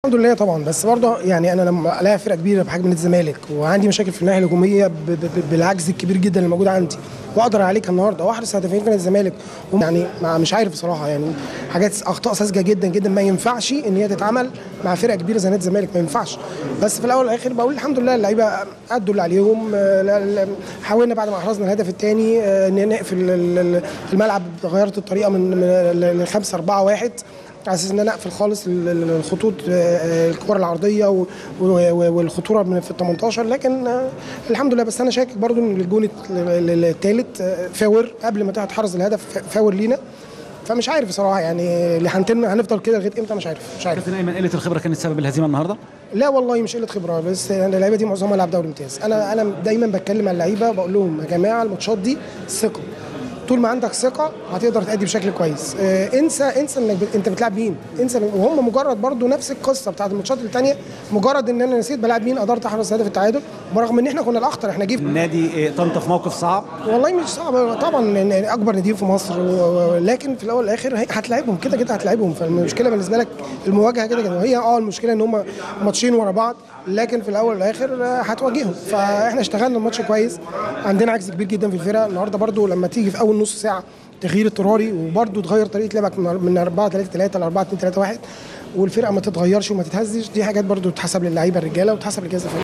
الحمد لله طبعا بس برضه يعني انا لما الاقي فرقه كبيره بحجم نادي الزمالك وعندي مشاكل في الناحيه الهجوميه ب- ب- بالعجز الكبير جدا اللي موجود عندي واقدر عليك النهارده واحرز هدفين في نادي الزمالك يعني ما- مش عارف بصراحه يعني حاجات اخطاء ساذجه جدا جدا ما ينفعش ان هي تتعمل مع فرقه كبيره زي نادي الزمالك ما ينفعش بس في الاول والاخر بقول الحمد لله اللعيبه ادوا اللي عليهم آه، لا- لا- حاولنا بعد ما احرزنا الهدف الثاني ان نقفل ال- ال- الملعب غيرت الطريقه من من- من 5 4 1 على اساس ان انا اقفل خالص ال- ال- الخطوط آه، آه، الكره العرضيه و- و- والخطوره من في ال 18 لكن آه، الحمد لله بس انا شاكك برضو ان الجون الثالث فاور قبل ما تحرز الهدف فاور لينا فمش عارف بصراحه يعني اللي هنتن- هنفضل كده لغايه امتى مش عارف مش عارف كابتن ايمن قله الخبره كانت سبب الهزيمه النهارده لا والله مش قله خبره بس يعني اللعيبه دي معظمها لعب دوري امتياز انا انا دايما بتكلم مع اللعيبه بقول لهم يا جماعه الماتشات دي ثقه طول ما عندك ثقه هتقدر تأدي بشكل كويس آه انسى انسى انك ب... انت بتلعب مين انسى وهم مجرد برضو نفس القصه بتاعت الماتشات الثانيه مجرد ان انا نسيت بلعب مين قدرت احرز هدف التعادل برغم ان احنا كنا الاخطر احنا جه في- نادي آه، طنطا في موقف صعب والله مش صعب طبعا إن اكبر نادي في مصر و- و- لكن في الاول والاخر هي- هتلاعبهم كده كده هتلاعبهم فالمشكله بالنسبه لك المواجهه كده كده وهي اه المشكله ان هم ماتشين ورا بعض لكن في الاول والاخر آه، هتواجههم فاحنا اشتغلنا الماتش كويس عندنا عجز كبير جدا في الفرقه النهارده برضو لما تيجي في اول نص ساعه تغيير اضطراري وبرضو تغير طريقه لعبك من من 4 3 3 ل 4 2 3 1 والفرقه ما تتغيرش وما تتهزش دي حاجات برضو تحسب للعيبه الرجاله وتحسب للجهاز الفني